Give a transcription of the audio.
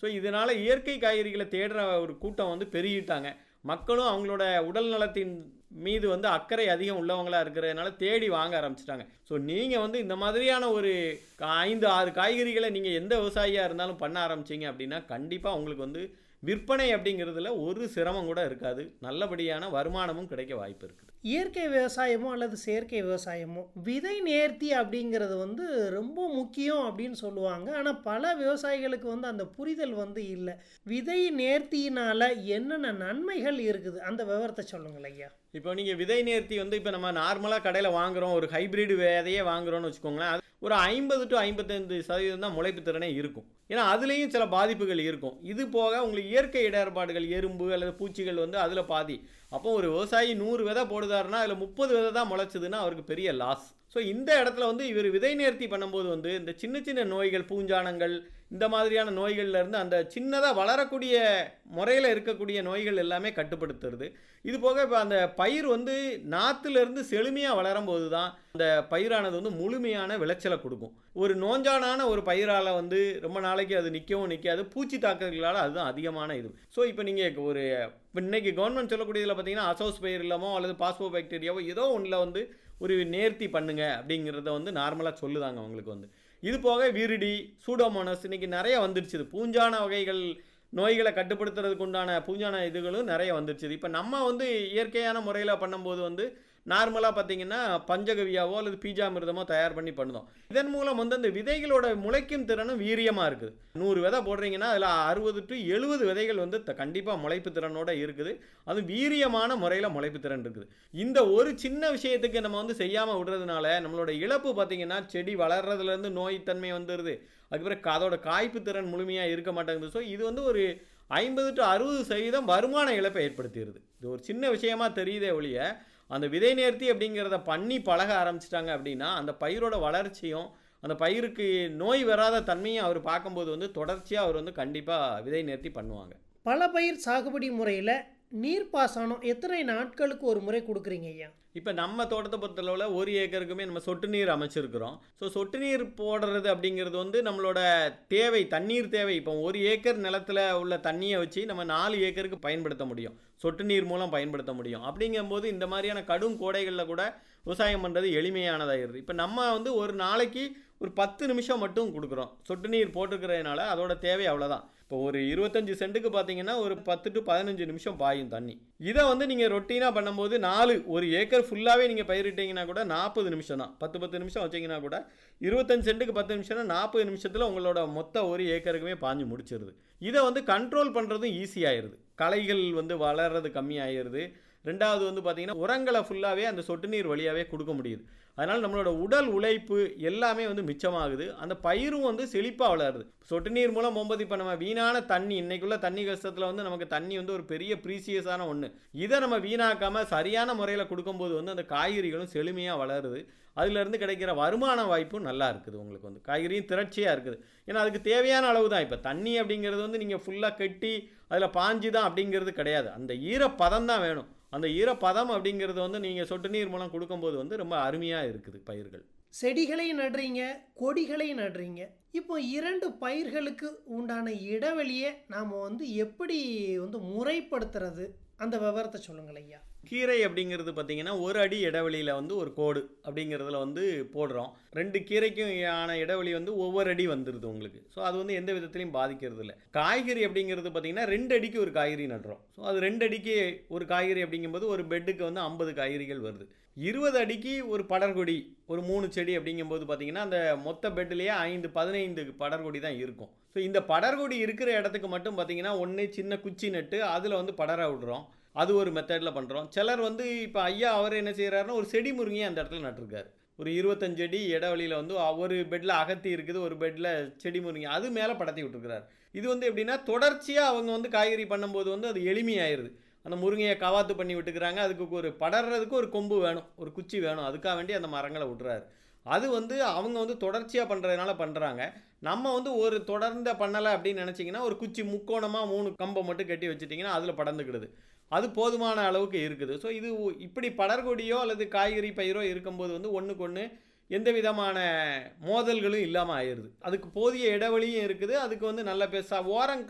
so இதனால் இயற்கை காய்கறிகளை தேடுற ஒரு கூட்டம் வந்து பெருகிட்டாங்க மக்களும் அவங்களோட உடல் நலத்தின் மீது வந்து அக்கறை அதிகம் உள்ளவங்களா இருக்கிறதுனால தேடி வாங்க ஆரம்பிச்சிட்டாங்க ஸோ நீங்கள் வந்து இந்த மாதிரியான ஒரு கா- ஐந்து ஆறு காய்கறிகளை நீங்கள் எந்த விவசாயியாக இருந்தாலும் பண்ண ஆரம்பிச்சீங்க அப்படின்னா கண்டிப்பாக உங்களுக்கு வந்து விற்பனை அப்படிங்கிறதுல ஒரு சிரமம் கூட இருக்காது நல்லபடியான வருமானமும் கிடைக்க வாய்ப்பு இருக்குது இயற்கை விவசாயமோ அல்லது செயற்கை விவசாயமோ விதை நேர்த்தி அப்படிங்கிறது வந்து ரொம்ப முக்கியம் அப்படின்னு சொல்லுவாங்க ஆனால் பல விவசாயிகளுக்கு வந்து அந்த புரிதல் வந்து இல்லை விதை நேர்த்தியினால என்னென்ன நன்மைகள் இருக்குது அந்த விவரத்தை சொல்லுங்கள் ஐயா இப்போ நீங்கள் விதை நேர்த்தி வந்து இப்போ நம்ம நார்மலாக கடையில் வாங்குறோம் ஒரு ஹைபிரிட் விதையே வாங்குறோம்னு வச்சுக்கோங்களேன் அது ஒரு ஐம்பது டு ஐம்பத்தைந்து சதவீதம் தான் முளைப்பு திறனே இருக்கும் ஏன்னா அதுலேயும் சில பாதிப்புகள் இருக்கும் இது போக உங்களுக்கு இயற்கை இடர்பாடுகள் எறும்பு அல்லது பூச்சிகள் வந்து அதில் பாதி அப்போ ஒரு விவசாயி நூறு விதை போடுதாருன்னா அதில் முப்பது விதை தான் முளைச்சதுன்னா அவருக்கு பெரிய லாஸ் ஸோ இந்த இடத்துல வந்து இவர் விதை நேர்த்தி பண்ணும்போது வந்து இந்த சின்ன சின்ன நோய்கள் பூஞ்சானங்கள் இந்த மாதிரியான நோய்கள்ல இருந்து அந்த சின்னதாக வளரக்கூடிய முறையில் இருக்கக்கூடிய நோய்கள் எல்லாமே கட்டுப்படுத்துறது இது போக இப்போ அந்த பயிர் வந்து நாற்றுலேருந்து செழுமையாக வளரும் போது தான் அந்த பயிரானது வந்து முழுமையான விளைச்சலை கொடுக்கும் ஒரு நோஞ்சானான ஒரு பயிரால் வந்து ரொம்ப நாளைக்கு அது நிற்கவும் நிற்காது பூச்சி தாக்குதல்களால் அதுதான் அதிகமான இது ஸோ இப்போ நீங்கள் ஒரு இப்போ இன்னைக்கு கவர்மெண்ட் சொல்லக்கூடியதில் பார்த்தீங்கன்னா அசோஸ் பயிர் இல்லாமோ அல்லது பாஸ்போ பாக்டீரியாவோ ஏதோ ஒன்றில் வந்து ஒரு நேர்த்தி பண்ணுங்க அப்படிங்கிறத வந்து நார்மலாக சொல்லுதாங்க அவங்களுக்கு வந்து இது போக விரிடி சூடோமோனஸ் இன்னைக்கு நிறைய வந்துடுச்சு இது பூஞ்சான வகைகள் நோய்களை கட்டுப்படுத்துறதுக்கு உண்டான பூஞ்சான இதுகளும் நிறைய வந்துடுச்சு இப்போ நம்ம வந்து இயற்கையான முறையில் பண்ணும்போது வந்து நார்மலாக பார்த்தீங்கன்னா பஞ்சகவியாவோ அல்லது பீஜாமிர்தமோ தயார் பண்ணி பண்ணுதோம் இதன் மூலம் வந்து அந்த விதைகளோட முளைக்கும் திறனும் வீரியமாக இருக்குது நூறு விதை போடுறீங்கன்னா அதில் அறுபது டு எழுபது விதைகள் வந்து கண்டிப்பாக முளைப்பு திறனோட இருக்குது அது வீரியமான முறையில் முளைப்பு திறன் இருக்குது இந்த ஒரு சின்ன விஷயத்துக்கு நம்ம வந்து செய்யாமல் விடுறதுனால நம்மளோட இழப்பு பார்த்தீங்கன்னா செடி வளர்றதுலேருந்து நோய்த்தன்மை வந்துடுது அதுக்கப்புறம் அதோட காய்ப்பு திறன் முழுமையாக இருக்க மாட்டேங்குது ஸோ இது வந்து ஒரு ஐம்பது டு அறுபது சதவீதம் வருமான இழப்பை ஏற்படுத்திடுது இது ஒரு சின்ன விஷயமா தெரியுதே ஒழிய அந்த விதை நேர்த்தி அப்படிங்கிறத பண்ணி பழக ஆரம்பிச்சிட்டாங்க அப்படின்னா அந்த பயிரோட வளர்ச்சியும் அந்த பயிருக்கு நோய் வராத தன்மையும் அவர் பார்க்கும்போது வந்து தொடர்ச்சியாக அவர் வந்து கண்டிப்பாக விதை நேர்த்தி பண்ணுவாங்க பல பயிர் சாகுபடி முறையில் நீர்ப்பாசனம் எத்தனை நாட்களுக்கு ஒரு முறை கொடுக்குறீங்க ஐயா இப்போ நம்ம தோட்டத்தை பொறுத்தளவில் ஒரு ஏக்கருக்குமே நம்ம சொட்டு நீர் அமைச்சிருக்கிறோம் ஸோ சொட்டு நீர் போடுறது அப்படிங்கிறது வந்து நம்மளோட தேவை தண்ணீர் தேவை இப்போ ஒரு ஏக்கர் நிலத்தில் உள்ள தண்ணியை வச்சு நம்ம நாலு ஏக்கருக்கு பயன்படுத்த முடியும் சொட்டு நீர் மூலம் பயன்படுத்த முடியும் அப்படிங்கும்போது இந்த மாதிரியான கடும் கோடைகளில் கூட விவசாயம் பண்ணுறது எளிமையானதாகிடுது இப்போ நம்ம வந்து ஒரு நாளைக்கு ஒரு பத்து நிமிஷம் மட்டும் கொடுக்குறோம் சொட்டு நீர் போட்டுக்கிறதுனால அதோட தேவை அவ்வளோதான் இப்போ ஒரு இருபத்தஞ்சு சென்ட்டுக்கு பார்த்தீங்கன்னா ஒரு பத்து டு பதினஞ்சு நிமிஷம் பாயும் தண்ணி இதை வந்து நீங்கள் ரொட்டீனாக பண்ணும்போது நாலு ஒரு ஏக்கர் ஃபுல்லாகவே நீங்கள் பயிரிட்டீங்கன்னா கூட நாற்பது நிமிஷம் தான் பத்து பத்து நிமிஷம் வச்சீங்கன்னா கூட இருபத்தஞ்சு சென்ட்டுக்கு பத்து நிமிஷம்னா நாற்பது நிமிஷத்தில் உங்களோட மொத்த ஒரு ஏக்கருக்குமே பாஞ்சு முடிச்சிருது இதை வந்து கண்ட்ரோல் பண்ணுறதும் ஈஸியாயிருது களைகள் வந்து வளர்றது கம்மியாயிருது ரெண்டாவது வந்து பார்த்தீங்கன்னா உரங்களை ஃபுல்லாகவே அந்த சொட்டு நீர் வழியாகவே கொடுக்க முடியுது அதனால் நம்மளோட உடல் உழைப்பு எல்லாமே வந்து மிச்சமாகுது அந்த பயிரும் வந்து செழிப்பாக வளருது சொட்டு நீர் மூலம் போகும்போது இப்போ நம்ம வீணான தண்ணி இன்னைக்குள்ள தண்ணி கஷ்டத்தில் வந்து நமக்கு தண்ணி வந்து ஒரு பெரிய ப்ரீசியஸான ஒன்று இதை நம்ம வீணாக்காமல் சரியான முறையில் கொடுக்கும்போது வந்து அந்த காய்கறிகளும் செழுமையாக வளருது அதுலேருந்து கிடைக்கிற வருமான வாய்ப்பும் நல்லா இருக்குது உங்களுக்கு வந்து காய்கறியும் திரட்சியாக இருக்குது ஏன்னா அதுக்கு தேவையான அளவு தான் இப்போ தண்ணி அப்படிங்கிறது வந்து நீங்கள் ஃபுல்லாக கட்டி அதில் பாஞ்சு தான் அப்படிங்கிறது கிடையாது அந்த ஈரப்பதம் தான் வேணும் அந்த ஈரப்பதம் அப்படிங்கிறது வந்து நீங்கள் சொட்டு நீர் மூலம் கொடுக்கும்போது வந்து ரொம்ப அருமையாக இருக்குது பயிர்கள் செடிகளை நடுறீங்க கொடிகளை நடுறீங்க இப்போ இரண்டு பயிர்களுக்கு உண்டான இடைவெளியை நாம் வந்து எப்படி வந்து முறைப்படுத்துறது அந்த விவரத்தை சொல்லுங்கள் ஐயா கீரை அப்படிங்கிறது பார்த்தீங்கன்னா ஒரு அடி இடைவெளியில் வந்து ஒரு கோடு அப்படிங்கிறதுல வந்து போடுறோம் ரெண்டு கீரைக்கும் ஆன இடைவெளி வந்து ஒவ்வொரு அடி வந்துடுது உங்களுக்கு ஸோ அது வந்து எந்த விதத்துலையும் பாதிக்கிறது இல்லை காய்கறி அப்படிங்கிறது பார்த்தீங்கன்னா ரெண்டு அடிக்கு ஒரு காய்கறி நடுறோம் ஸோ அது ரெண்டு அடிக்கு ஒரு காய்கறி அப்படிங்கும்போது ஒரு பெட்டுக்கு வந்து ஐம்பது காய்கறிகள் வருது இருபது அடிக்கு ஒரு படர்கொடி ஒரு மூணு செடி அப்படிங்கும்போது பார்த்தீங்கன்னா அந்த மொத்த பெட்லேயே ஐந்து பதினைந்து படர்கொடி தான் இருக்கும் ஸோ இந்த படர்கொடி இருக்கிற இடத்துக்கு மட்டும் பார்த்தீங்கன்னா ஒன்று சின்ன குச்சி நட்டு அதில் வந்து படர விடுறோம் அது ஒரு மெத்தடில் பண்ணுறோம் சிலர் வந்து இப்போ ஐயா அவர் என்ன செய்கிறாருன்னா ஒரு செடி முருங்கையை அந்த இடத்துல நட்டிருக்காரு ஒரு இருபத்தஞ்சு அடி இடைவெளியில் வந்து ஒரு பெட்டில் அகத்தி இருக்குது ஒரு பெட்டில் செடி முருங்கை அது மேலே படத்தி விட்டுருக்கிறார் இது வந்து எப்படின்னா தொடர்ச்சியாக அவங்க வந்து காய்கறி பண்ணும்போது வந்து அது எளிமையாயிருது அந்த முருங்கையை கவாத்து பண்ணி விட்டுக்கிறாங்க அதுக்கு ஒரு படர்றதுக்கு ஒரு கொம்பு வேணும் ஒரு குச்சி வேணும் அதுக்காக வேண்டி அந்த மரங்களை விட்டுறாரு அது வந்து அவங்க வந்து தொடர்ச்சியாக பண்ணுறதுனால பண்ணுறாங்க நம்ம வந்து ஒரு தொடர்ந்த பண்ணலை அப்படின்னு நினச்சிங்கன்னா ஒரு குச்சி முக்கோணமாக மூணு கம்பை மட்டும் கட்டி வச்சுட்டிங்கன்னா அதில் படர்ந்துக்கிடுது அது போதுமான அளவுக்கு இருக்குது ஸோ இது இப்படி படர்கொடியோ அல்லது காய்கறி பயிரோ இருக்கும்போது வந்து ஒன்றுக்கு ஒன்று எந்த விதமான மோதல்களும் இல்லாமல் ஆயிடுது அதுக்கு போதிய இடைவெளியும் இருக்குது அதுக்கு வந்து நல்ல பெருசாக ஓரம்